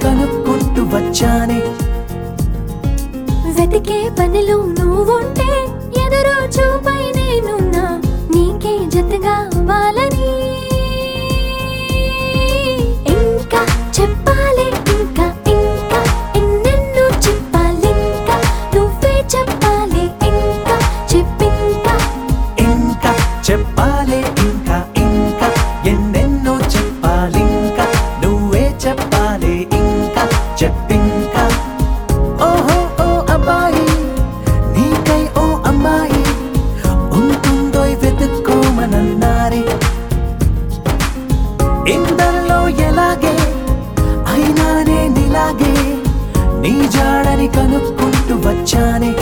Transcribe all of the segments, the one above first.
కనుక్కుంటూ వచ్చానే వెతికే పనిలో నువ్వుంటే ఎదురు చూపై నేనున్నా నీకే జతగా అవ్వాలని ఇంకా చెప్పాలి ఇంకా ఇంకా ఎన్నెన్నో చెప్పాలి ఇంకా నువ్వే చెప్పాలి ఇంకా చెప్పింకా ఇంకా చెప్పాలే ఇంకా ఇంకా ఎన్నెన్నో చెప్పాలింకా నువ్వే చెప్పాలి ఇంకా చెప్పింకా ఓహో ఓ అబ్బాయి నీకై ఓ అమ్మాయి ఉంటుందో వెతుక్కోమనన్నారే ఇందరిలో ఎలాగే అయినానే నీలాగే నీ జాడని కనుక్కుంటూ వచ్చానే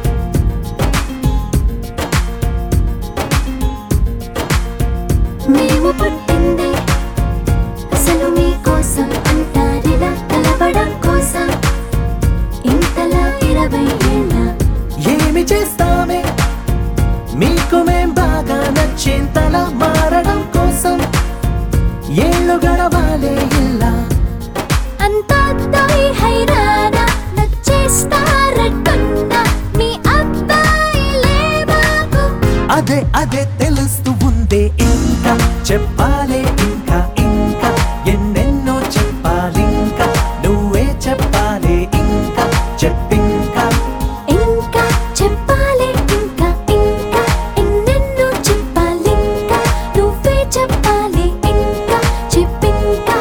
మేము పుట్టిందే అసలు మీకోసం అంటారిలా కలపడం కోసం ఇంతలా ఇరవై ఏళ్ళ ఏమి చేస్తామే మీకు మేం బాగా నచ్చేంతలా మారడం కోసం ఏళ్ళు గడవాలే ఇలా అంతా అబ్బాయి హైరానా నచ్చేస్తారట్టున్నా మీ అబ్బాయిలే మాకు అదే అదే తెలుస్తూ ఉందే ఇంకా చెప్పాలే ఇంకా ఇంకా ఎన్నెన్నో చెప్పాలింకా నువ్వే చెప్పాలి ఇంకా చెప్పింకా ఇంకా చెప్పాలి ఇంకా ఇంకా ఎన్నెన్నో చెప్పాలి ఇంకా నువ్వే చెప్పాలి ఇంకా చెప్పింకా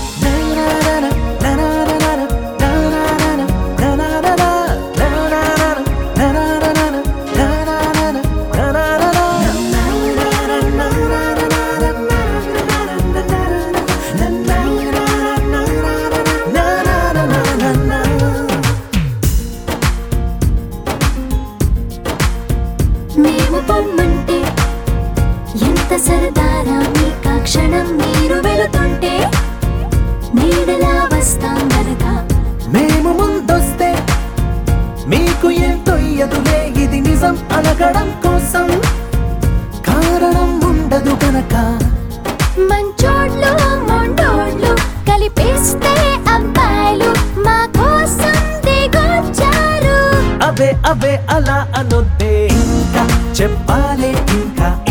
మేము పొమ్మంటే ఎంత సరదారా మీకా క్షణం మీరు వెళుతుంటే నీడలా వస్తాం గనక మేము ముందొస్తే మీకు ఎంతో ఎదులే ఇది నిజం అలగడం కోసం కారణం ఉండదు గనక మంచోళ్ళు మొండోళ్ళు కలిపిస్తే అబ్బాయిలు మా కోసం దిగొచ్చారు అవే అవే అలా అనొద్దే ఇంకా చెప్పాలే ఇంకా